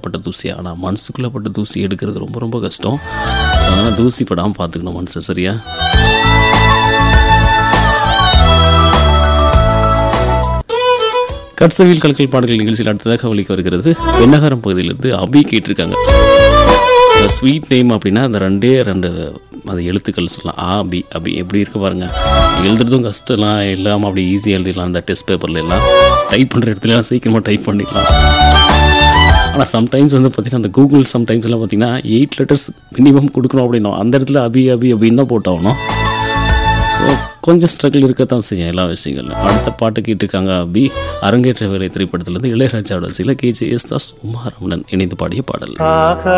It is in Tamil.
பட்ட தூசி ஆனால் மனசுக்குள்ளே பட்ட தூசி எடுக்கிறது ரொம்ப ரொம்ப கஷ்டம் அதனால் தூசி படாமல் பார்த்துக்கணும் மனசு சரியா கட்சவில் கலக்கல் பாடல்கள் நிகழ்ச்சியில் அடுத்ததாக ஒலிக்க வருகிறது வெண்ணகரம் பகுதியிலிருந்து அபி கேட்டிருக்காங்க ஸ்வீட் நேம் அப்படின்னா அந்த ரெண்டே ரெண்டு அது எழுத்துக்கள் சொல்லலாம் ஆ பி அபி எப்படி இருக்கு பாருங்க எழுதுறதும் கஷ்டம்லாம் இல்லாமல் அப்படி ஈஸியாக எழுதிடலாம் அந்த டெஸ்ட் பேப்பர்ல எல்லாம் டைப் பண்ணுற இடத்துல எல்லாம் சீக்கிரமாக டைப் பண்ணிக்கலாம் ஆனால் சம்டைம்ஸ் வந்து பார்த்தீங்கன்னா அந்த கூகுள் சம்டைம்ஸ் எல்லாம் பார்த்தீங்கன்னா எயிட் லெட்டர்ஸ் மினிமம் கொடுக்கணும் அப்படின்னா அந்த இடத்துல அபி அபி அப்படின்னு தான் போட்டாகணும் ஸோ கொஞ்சம் ஸ்ட்ரகிள் இருக்கத்தான் செய்யும் எல்லா விஷயங்களும் அடுத்த பாட்டு கேட்டிருக்காங்க அபி அரங்கேற்ற வேலை திரைப்படத்திலிருந்து இளையராஜாவோட சில கேஜே எஸ் தாஸ் உமா ரமணன் இணைந்து பாடிய பாடல் ஆக